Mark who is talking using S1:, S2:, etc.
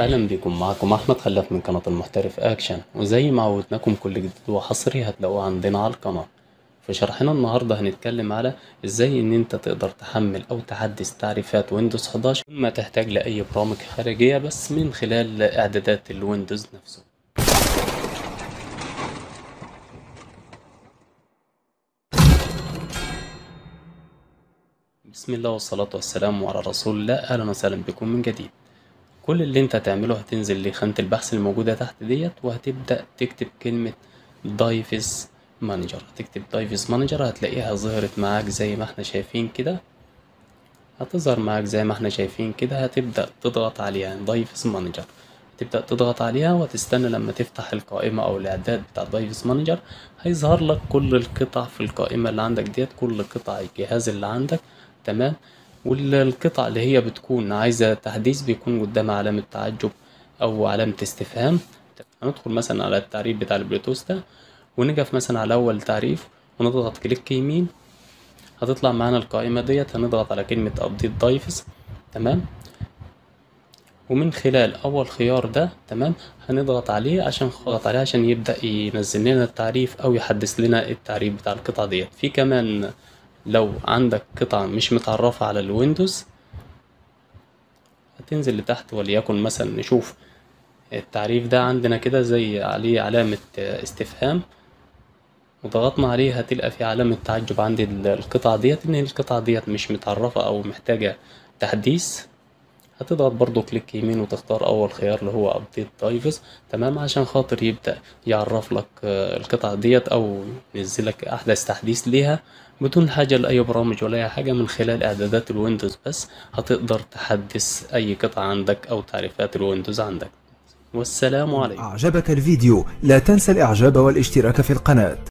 S1: اهلا بكم معكم احمد خلاف من قناة المحترف اكشن وزي ما عودناكم كل جديد وحصري هتلاقوه عندنا على القناة في شرحنا النهاردة هنتكلم على ازاي ان انت تقدر تحمل او تحدث تعريفات ويندوز 11 ما تحتاج لاي برامج خارجية بس من خلال اعدادات الويندوز نفسه بسم الله والصلاة والسلام على رسول الله اهلا وسهلا بكم من جديد كل اللي انت هتعمله هتنزل لخانة البحث الموجودة تحت ديت وهتبدأ تكتب كلمة دايفز مانجر هتكتب دايفز مانجر هتلاقيها ظهرت معاك زي ما احنا شايفين كده هتظهر معاك زي ما احنا شايفين كده هتبدأ تضغط عليها دايفز مانجر تبدأ تضغط عليها وتستنى لما تفتح القائمة أو الإعداد بتاع دايفز مانجر هيظهر لك كل القطع في القائمة اللي عندك ديت كل قطع الجهاز اللي عندك تمام والقطع اللي هي بتكون عايزة تحديث بيكون قدامها علامة تعجب أو علامة استفهام هندخل مثلا على التعريف بتاع البلوتوث ده ونقف مثلا على أول تعريف ونضغط كليك يمين هتطلع معانا القائمة ديت هنضغط على كلمة أبديت دايفز تمام ومن خلال أول خيار ده تمام هنضغط عليه عشان نضغط عليه عشان يبدأ ينزل لنا التعريف أو يحدث لنا التعريف بتاع القطعة ديت في كمان لو عندك قطعة مش متعرفة على الويندوز هتنزل لتحت وليكن مثلا نشوف التعريف ده عندنا كده زي عليه علامة استفهام وضغطنا عليه هتلقى في علامة تعجب عند القطعة ديت إن القطعة ديت مش متعرفة أو محتاجة تحديث هتضغط برضو كليك يمين وتختار أول خيار اللي هو أبديت دايفز تمام عشان خاطر يبدأ يعرف لك القطعة ديت أو ينزلك أحدث تحديث ليها بدون حاجة لأي برامج ولا أي حاجة من خلال إعدادات الويندوز بس هتقدر تحدث أي قطعة عندك أو تعريفات الويندوز عندك والسلام عليكم
S2: أعجبك الفيديو لا تنسى الإعجاب والاشتراك في القناة